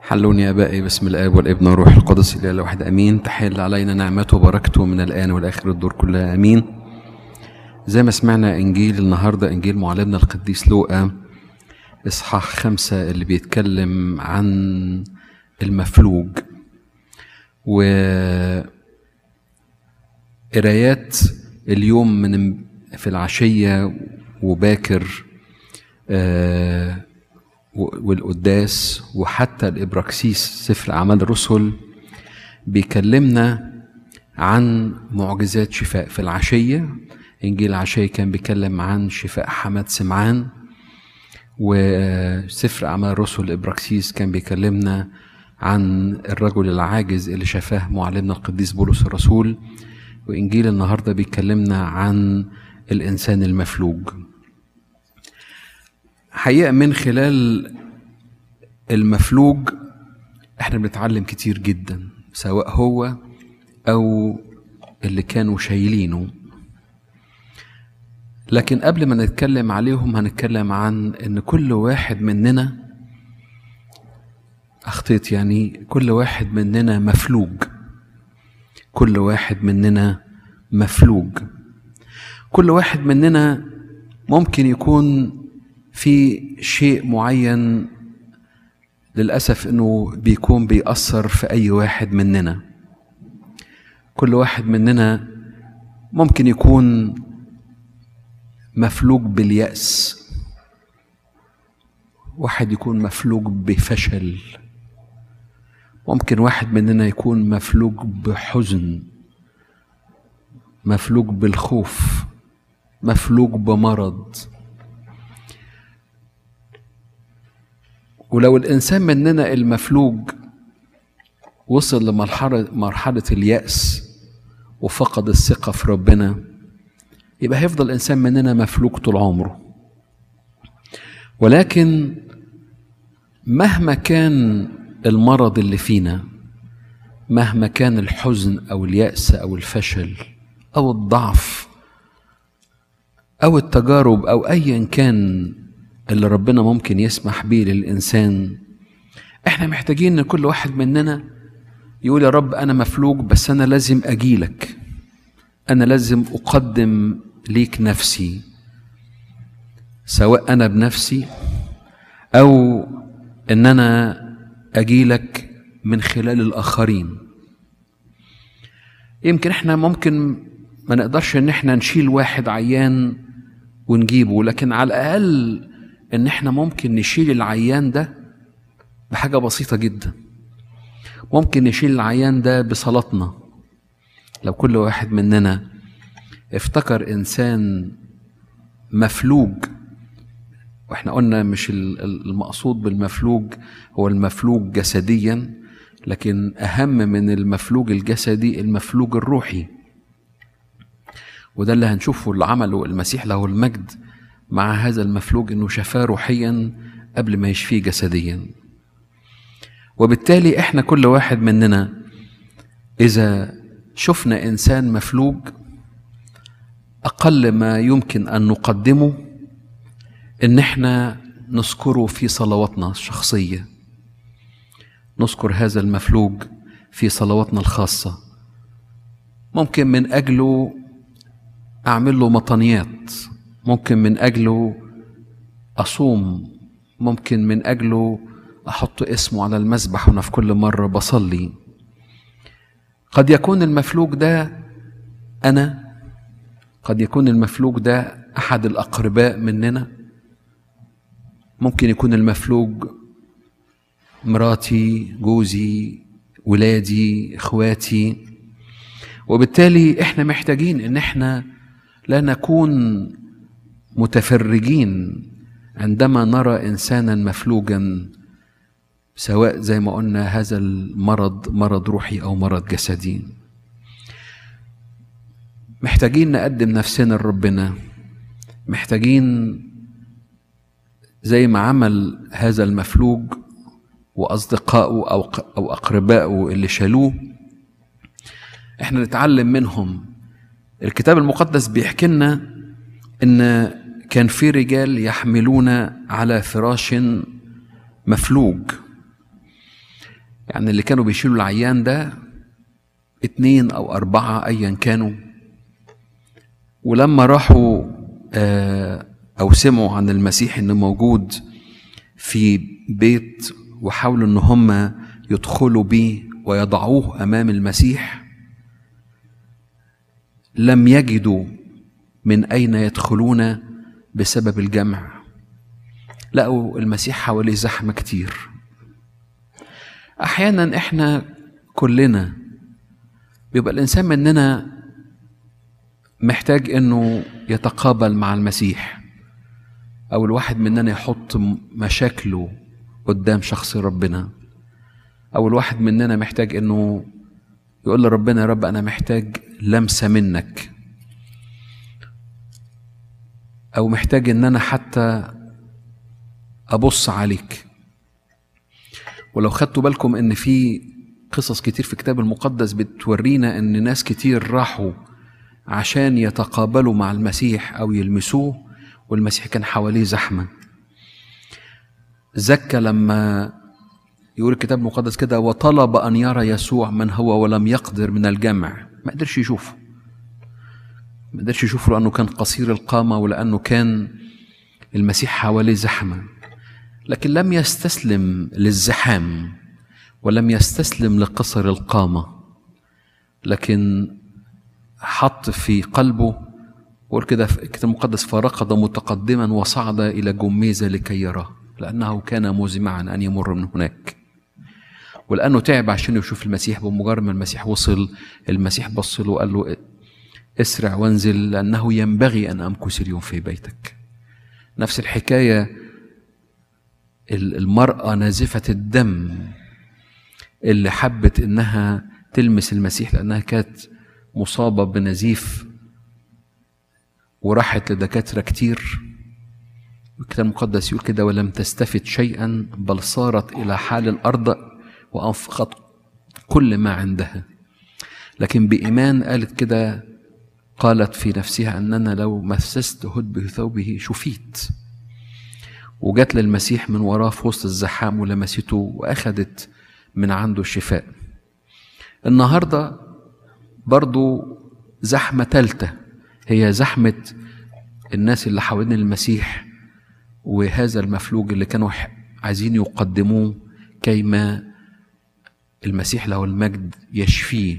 حلوني يا ابائي باسم الاب والابن والروح القدس الاله الواحد امين تحل علينا نعمته وبركته من الان والاخر الدور كلها امين زي ما سمعنا انجيل النهارده انجيل معلمنا القديس لوقا اصحاح خمسة اللي بيتكلم عن المفلوج و قرايات اليوم من في العشية وباكر آه والقداس وحتى الإبراكسيس سفر أعمال الرسل بيكلمنا عن معجزات شفاء في العشية إنجيل العشية كان بيتكلم عن شفاء حماد سمعان وسفر أعمال الرسل الإبراكسيس كان بيكلمنا عن الرجل العاجز اللي شفاه معلمنا القديس بولس الرسول وإنجيل النهاردة بيكلمنا عن الإنسان المفلوج حقيقة من خلال المفلوج احنا بنتعلم كتير جدا سواء هو أو اللي كانوا شايلينه لكن قبل ما نتكلم عليهم هنتكلم عن ان كل واحد مننا اخطيت يعني كل واحد مننا مفلوج كل واحد مننا مفلوج كل واحد مننا ممكن يكون في شيء معين للأسف إنه بيكون بيأثر في أي واحد مننا كل واحد مننا ممكن يكون مفلوج باليأس واحد يكون مفلوج بفشل ممكن واحد مننا يكون مفلوج بحزن مفلوج بالخوف مفلوج بمرض ولو الإنسان مننا المفلوج وصل لمرحلة مرحلة اليأس وفقد الثقة في ربنا يبقى هيفضل الإنسان مننا مفلوج طول عمره ولكن مهما كان المرض اللي فينا مهما كان الحزن أو اليأس أو الفشل أو الضعف أو التجارب أو أيا كان اللي ربنا ممكن يسمح بيه للإنسان إحنا محتاجين إن كل واحد مننا يقول يا رب أنا مفلوج بس أنا لازم أجيلك أنا لازم أقدم ليك نفسي سواء أنا بنفسي أو إن أنا أجيلك من خلال الآخرين يمكن إحنا ممكن ما نقدرش إن إحنا نشيل واحد عيان ونجيبه لكن على الأقل إن إحنا ممكن نشيل العيان ده بحاجة بسيطة جدا ممكن نشيل العيان ده بصلاتنا لو كل واحد مننا افتكر انسان مفلوج واحنا قلنا مش المقصود بالمفلوج هو المفلوج جسديا لكن اهم من المفلوج الجسدي المفلوج الروحي وده اللي هنشوفه اللي عمله المسيح له المجد مع هذا المفلوج انه شفاه روحيا قبل ما يشفيه جسديا وبالتالي احنا كل واحد مننا اذا شفنا انسان مفلوج اقل ما يمكن ان نقدمه ان احنا نذكره في صلواتنا الشخصيه نذكر هذا المفلوج في صلواتنا الخاصه ممكن من اجله اعمل له مطنيات ممكن من اجله اصوم ممكن من اجله احط اسمه على المسبح وانا في كل مره بصلي قد يكون المفلوج ده انا قد يكون المفلوج ده احد الاقرباء مننا ممكن يكون المفلوج مراتي جوزي ولادي اخواتي وبالتالي احنا محتاجين ان احنا لا نكون متفرجين عندما نرى انسانا مفلوجا سواء زي ما قلنا هذا المرض مرض روحي او مرض جسدي محتاجين نقدم نفسنا لربنا محتاجين زي ما عمل هذا المفلوج واصدقائه او او اقربائه اللي شالوه احنا نتعلم منهم الكتاب المقدس بيحكي لنا ان كان في رجال يحملون على فراش مفلوج يعني اللي كانوا بيشيلوا العيان ده اتنين او اربعة ايا كانوا ولما راحوا آه، او سمعوا عن المسيح انه موجود في بيت وحاولوا ان هم يدخلوا بيه ويضعوه امام المسيح لم يجدوا من اين يدخلون بسبب الجمع لقوا المسيح حواليه زحمه كتير احيانا احنا كلنا بيبقى الانسان مننا محتاج انه يتقابل مع المسيح او الواحد مننا يحط مشاكله قدام شخص ربنا او الواحد مننا محتاج انه يقول لربنا يا رب انا محتاج لمسه منك او محتاج ان انا حتى ابص عليك ولو خدتوا بالكم ان في قصص كتير في الكتاب المقدس بتورينا ان ناس كتير راحوا عشان يتقابلوا مع المسيح او يلمسوه والمسيح كان حواليه زحمه زكى لما يقول الكتاب المقدس كده وطلب ان يرى يسوع من هو ولم يقدر من الجمع ما قدرش يشوفه ما قدرش يشوفه لانه كان قصير القامه ولانه كان المسيح حواليه زحمه لكن لم يستسلم للزحام ولم يستسلم لقصر القامه لكن حط في قلبه وقول كده في الكتاب المقدس فركض متقدما وصعد الى جميزه لكي يراه لانه كان مزمعا ان يمر من هناك ولانه تعب عشان يشوف المسيح بمجرد ما المسيح وصل المسيح بص له وقال له اسرع وانزل لانه ينبغي ان امكث اليوم في بيتك نفس الحكايه المراه نازفه الدم اللي حبت انها تلمس المسيح لانها كانت مصابه بنزيف وراحت لدكاتره كتير الكتاب المقدس يقول كده ولم تستفد شيئا بل صارت الى حال الارض وانفقت كل ما عندها لكن بايمان قالت كده قالت في نفسها اننا لو مسست هد ثوبه شفيت وجات للمسيح من وراه في وسط الزحام ولمسته واخدت من عنده الشفاء النهارده برضو زحمه ثالثه هي زحمه الناس اللي حوالين المسيح وهذا المفلوج اللي كانوا عايزين يقدموه كيما المسيح له المجد يشفيه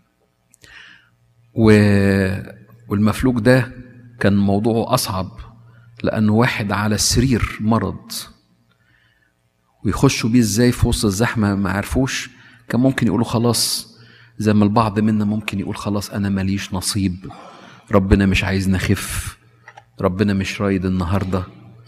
و... والمفلوج ده كان موضوعه أصعب لأنه واحد على السرير مرض ويخشوا بيه ازاي في وسط الزحمة ما عرفوش كان ممكن يقولوا خلاص زي ما البعض منا ممكن يقول خلاص أنا ماليش نصيب ربنا مش عايزنا نخف ربنا مش رايد النهارده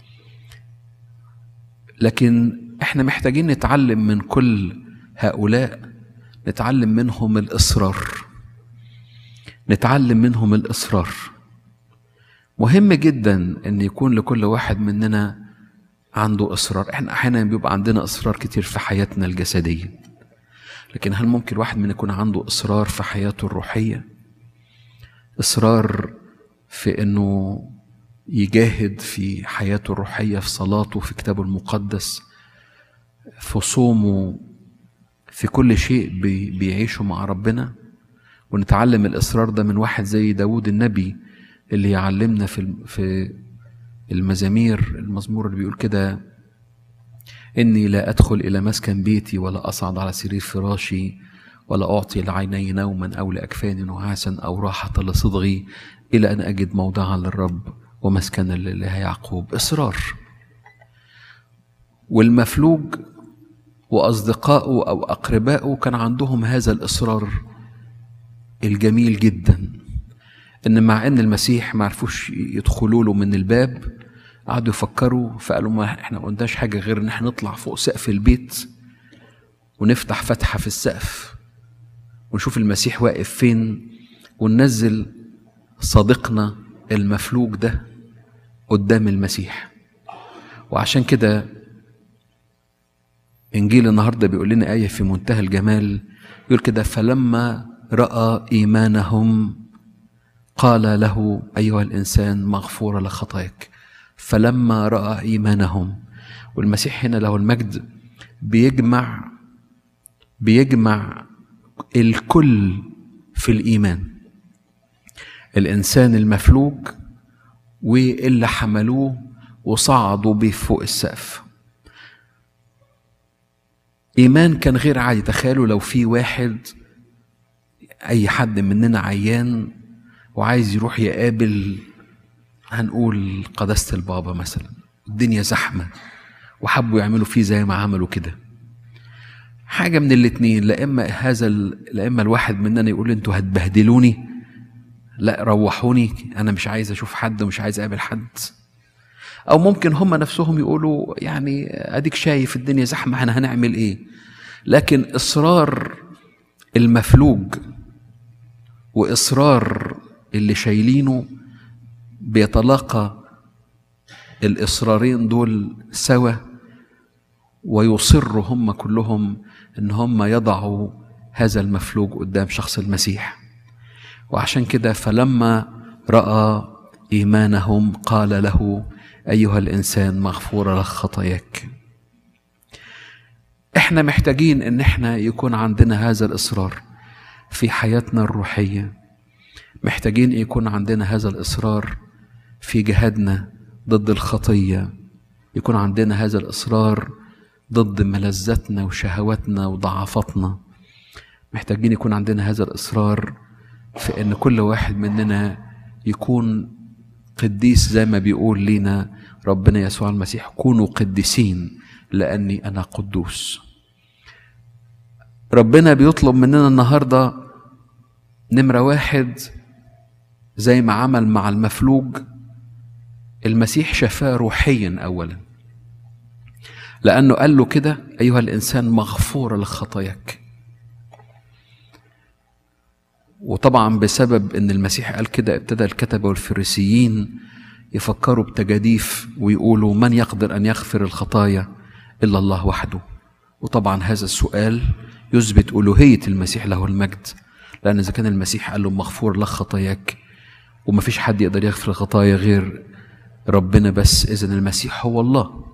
لكن احنا محتاجين نتعلم من كل هؤلاء نتعلم منهم الاصرار نتعلم منهم الاصرار مهم جدا ان يكون لكل واحد مننا عنده اصرار احنا احيانا بيبقى عندنا اصرار كتير في حياتنا الجسديه لكن هل ممكن واحد من يكون عنده اصرار في حياته الروحيه اصرار في انه يجاهد في حياته الروحيه في صلاته في كتابه المقدس في صومه في كل شيء بيعيشه مع ربنا ونتعلم الإصرار ده من واحد زي داود النبي اللي يعلمنا في في المزامير المزمور اللي بيقول كده إني لا أدخل إلى مسكن بيتي ولا أصعد على سرير فراشي ولا أعطي لعيني نوما أو لأكفاني نعاسا أو راحة لصدغي إلى أن أجد موضعا للرب ومسكنا لله يعقوب إصرار والمفلوج وأصدقائه أو أقربائه كان عندهم هذا الإصرار الجميل جدا إن مع إن المسيح ما عرفوش يدخلوا له من الباب قعدوا يفكروا فقالوا ما احنا ما قلناش حاجة غير إن احنا نطلع فوق سقف البيت ونفتح فتحة في السقف ونشوف المسيح واقف فين وننزل صديقنا المفلوج ده قدام المسيح وعشان كده انجيل النهارده بيقول لنا ايه في منتهى الجمال يقول كده فلما راى ايمانهم قال له ايها الانسان مغفوره لك خطاياك فلما راى ايمانهم والمسيح هنا له المجد بيجمع بيجمع الكل في الإيمان الإنسان المفلوج واللي حملوه وصعدوا بيه فوق السقف إيمان كان غير عادي تخيلوا لو في واحد أي حد مننا عيان وعايز يروح يقابل هنقول قداسة البابا مثلا الدنيا زحمة وحبوا يعملوا فيه زي ما عملوا كده حاجة من الاتنين لا إما هذا لا إما الواحد مننا يقول أنتوا هتبهدلوني لا روحوني أنا مش عايز أشوف حد ومش عايز أقابل حد أو ممكن هم نفسهم يقولوا يعني أديك شايف الدنيا زحمة احنا هنعمل إيه لكن إصرار المفلوج وإصرار اللي شايلينه بيتلاقى الإصرارين دول سوا ويصروا هم كلهم ان هم يضعوا هذا المفلوج قدام شخص المسيح وعشان كده فلما راى ايمانهم قال له ايها الانسان مغفوره لك خطاياك احنا محتاجين ان احنا يكون عندنا هذا الاصرار في حياتنا الروحيه محتاجين يكون عندنا هذا الاصرار في جهادنا ضد الخطيه يكون عندنا هذا الاصرار ضد ملذاتنا وشهواتنا وضعفاتنا محتاجين يكون عندنا هذا الإصرار في أن كل واحد مننا يكون قديس زي ما بيقول لينا ربنا يسوع المسيح كونوا قديسين لأني أنا قدوس ربنا بيطلب مننا النهاردة نمرة واحد زي ما عمل مع المفلوج المسيح شفاه روحيا أولا لأنه قال له كده أيها الإنسان مغفور لخطاياك وطبعا بسبب ان المسيح قال كده ابتدى الكتبه والفريسيين يفكروا بتجاديف ويقولوا من يقدر ان يغفر الخطايا الا الله وحده وطبعا هذا السؤال يثبت الوهيه المسيح له المجد لان اذا كان المسيح قال له مغفور لك خطاياك وما فيش حد يقدر يغفر الخطايا غير ربنا بس اذا المسيح هو الله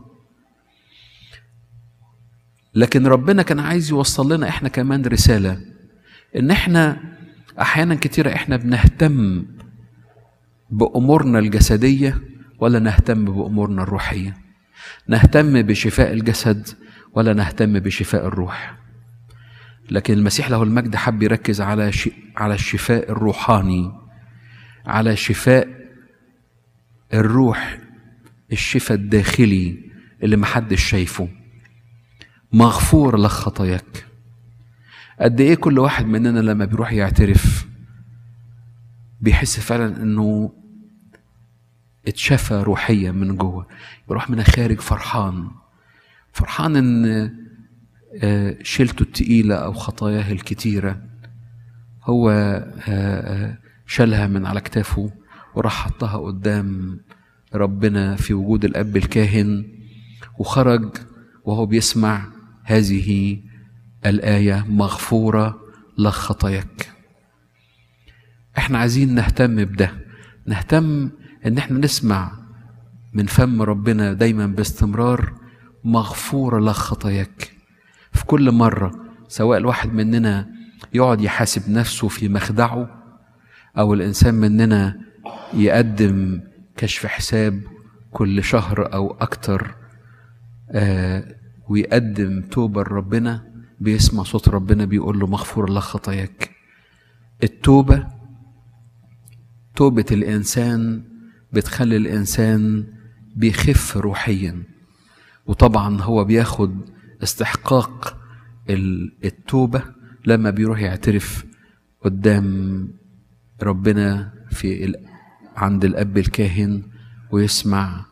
لكن ربنا كان عايز يوصل لنا احنا كمان رساله ان احنا احيانا كتيره احنا بنهتم بامورنا الجسديه ولا نهتم بامورنا الروحيه نهتم بشفاء الجسد ولا نهتم بشفاء الروح لكن المسيح له المجد حب يركز على ش... على الشفاء الروحاني على شفاء الروح الشفاء الداخلي اللي محدش شايفه مغفور لك خطاياك قد ايه كل واحد مننا لما بيروح يعترف بيحس فعلا انه اتشفى روحيا من جوه بيروح من خارج فرحان فرحان ان شيلته التقيلة أو خطاياه الكتيرة هو شالها من على كتافه وراح حطها قدام ربنا في وجود الأب الكاهن وخرج وهو بيسمع هذه الآية مغفورة لك خطاياك احنا عايزين نهتم بده نهتم ان احنا نسمع من فم ربنا دايما باستمرار مغفورة لك خطاياك في كل مرة سواء الواحد مننا يقعد يحاسب نفسه في مخدعه أو الإنسان مننا يقدم كشف حساب كل شهر أو أكتر آه ويقدم توبة لربنا بيسمع صوت ربنا بيقول له مغفور لك خطاياك التوبة توبة الإنسان بتخلي الإنسان بيخف روحيا وطبعا هو بياخد استحقاق التوبة لما بيروح يعترف قدام ربنا في عند الأب الكاهن ويسمع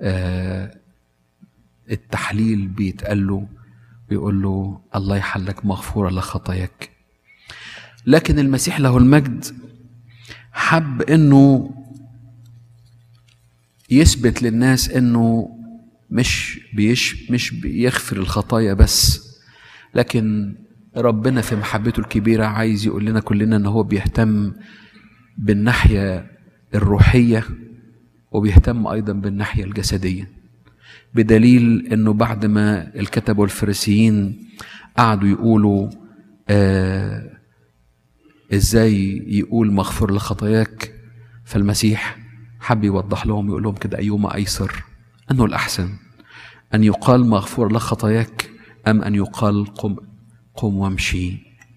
التحليل بيتقال له بيقول له الله يحلك مغفورة لك خطاياك لكن المسيح له المجد حب انه يثبت للناس انه مش بيش مش بيغفر الخطايا بس لكن ربنا في محبته الكبيرة عايز يقول لنا كلنا ان هو بيهتم بالناحية الروحية وبيهتم ايضا بالناحية الجسدية بدليل انه بعد ما الكتب والفريسيين قعدوا يقولوا آه ازاي يقول مغفور لخطاياك فالمسيح حب يوضح لهم يقول لهم كده أيهما أيسر أنه الأحسن أن يقال مغفور لك خطاياك أم أن يقال قم قم وامشي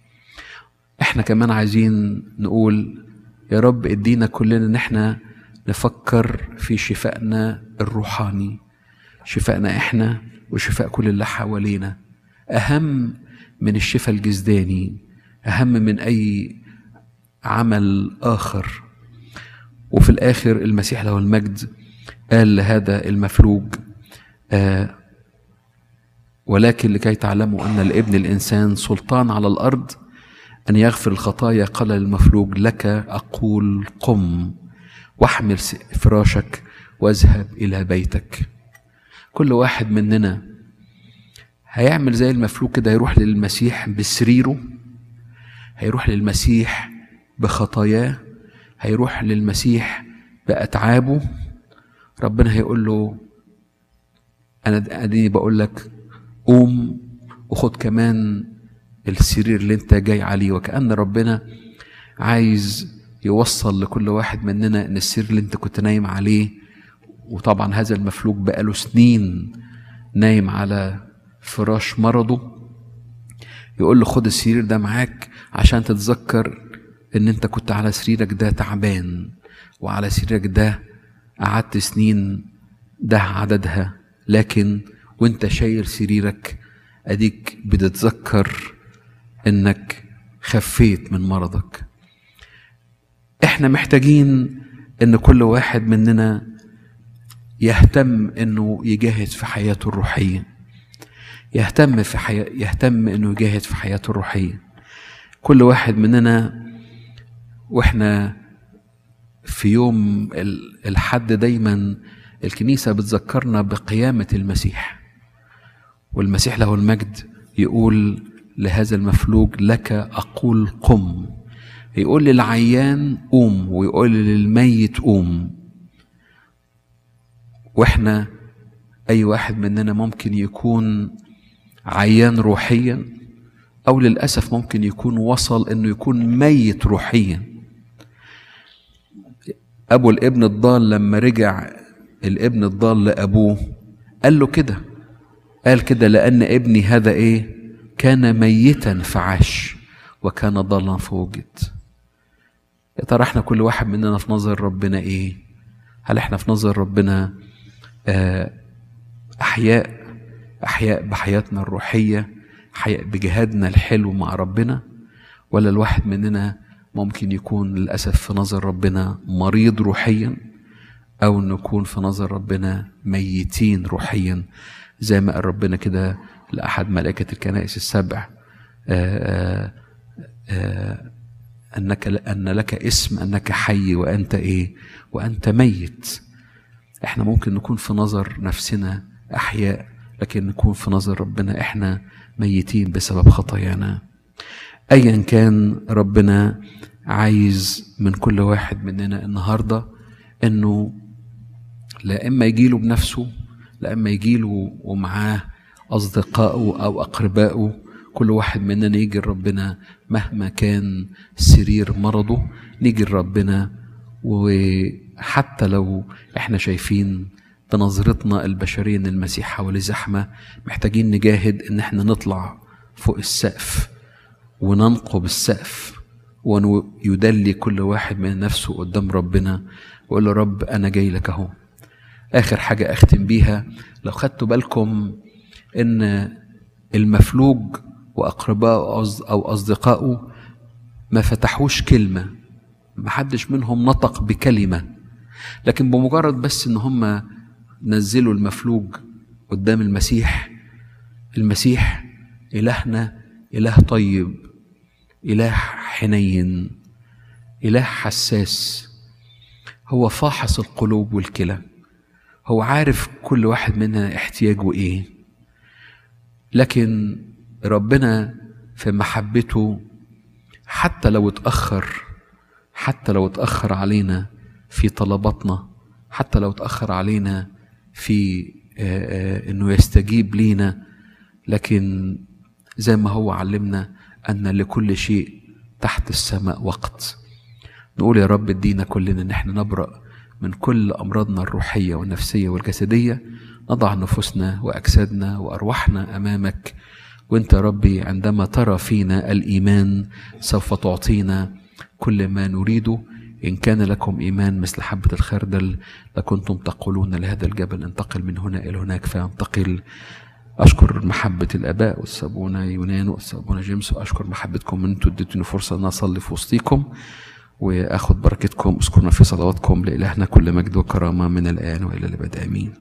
احنا كمان عايزين نقول يا رب ادينا كلنا ان احنا نفكر في شفائنا الروحاني شفائنا احنا وشفاء كل اللي حوالينا اهم من الشفاء الجسداني اهم من اي عمل اخر وفي الاخر المسيح له المجد قال لهذا المفلوج آه ولكن لكي تعلموا ان لابن الانسان سلطان على الارض ان يغفر الخطايا قال للمفلوج لك اقول قم واحمل فراشك واذهب الى بيتك كل واحد مننا هيعمل زي المفلوج كده هيروح للمسيح بسريره هيروح للمسيح بخطاياه هيروح للمسيح بأتعابه ربنا هيقول له أنا أديني بقول لك قوم وخد كمان السرير اللي أنت جاي عليه وكأن ربنا عايز يوصل لكل واحد مننا إن السرير اللي أنت كنت نايم عليه وطبعا هذا المفلوج بقاله سنين نايم على فراش مرضه يقول له خد السرير ده معاك عشان تتذكر ان انت كنت على سريرك ده تعبان وعلى سريرك ده قعدت سنين ده عددها لكن وانت شايل سريرك اديك بتتذكر انك خفيت من مرضك احنا محتاجين ان كل واحد مننا يهتم انه يجاهد في حياته الروحيه يهتم في حياة يهتم انه يجاهد في حياته الروحيه كل واحد مننا واحنا في يوم الحد دايما الكنيسه بتذكرنا بقيامه المسيح والمسيح له المجد يقول لهذا المفلوج لك اقول قم يقول للعيان قوم ويقول للميت قوم واحنا اي واحد مننا ممكن يكون عيان روحيا او للاسف ممكن يكون وصل انه يكون ميت روحيا ابو الابن الضال لما رجع الابن الضال لابوه قال له كده قال كده لان ابني هذا ايه كان ميتا فعاش وكان ضالا فوجد يا ترى احنا كل واحد مننا في نظر ربنا ايه هل احنا في نظر ربنا آه احياء احياء بحياتنا الروحيه احياء بجهادنا الحلو مع ربنا ولا الواحد مننا ممكن يكون للاسف في نظر ربنا مريض روحيا او نكون في نظر ربنا ميتين روحيا زي ما قال ربنا كده لاحد ملائكه الكنائس السبع آآ آآ انك ان لك اسم انك حي وانت ايه وانت ميت احنا ممكن نكون في نظر نفسنا احياء لكن نكون في نظر ربنا احنا ميتين بسبب خطايانا ايا كان ربنا عايز من كل واحد مننا النهارده انه لا اما يجيله بنفسه لا اما يجيله ومعاه اصدقائه او اقربائه كل واحد مننا يجي لربنا مهما كان سرير مرضه نيجي لربنا وحتى لو احنا شايفين بنظرتنا البشرية ان المسيح حواليه زحمة محتاجين نجاهد ان احنا نطلع فوق السقف وننقب السقف ويدلي كل واحد من نفسه قدام ربنا ويقول له رب انا جاي لك اهو اخر حاجة اختم بيها لو خدتوا بالكم ان المفلوج واقربائه او اصدقائه ما فتحوش كلمة محدش منهم نطق بكلمة لكن بمجرد بس ان هم نزلوا المفلوج قدام المسيح المسيح إلهنا إله طيب إله حنين إله حساس هو فاحص القلوب والكلى هو عارف كل واحد منا احتياجه ايه لكن ربنا في محبته حتى لو اتأخر حتى لو اتأخر علينا في طلباتنا حتى لو اتأخر علينا في انه يستجيب لينا لكن زي ما هو علمنا أن لكل شيء تحت السماء وقت نقول يا رب ادينا كلنا ان احنا نبرأ من كل أمراضنا الروحية والنفسية والجسدية نضع نفوسنا وأجسادنا وأرواحنا أمامك وانت يا ربي عندما ترى فينا الإيمان سوف تعطينا كل ما نريده إن كان لكم إيمان مثل حبة الخردل لكنتم تقولون لهذا الجبل انتقل من هنا إلى هناك فينتقل أشكر محبة الآباء والسابونة يونان والسابونة جيمس وأشكر محبتكم أن أنتوا اديتوني فرصة أن أصلي في وسطيكم وآخد بركتكم اذكرنا في صلواتكم لإلهنا كل مجد وكرامة من الآن وإلى الأبد آمين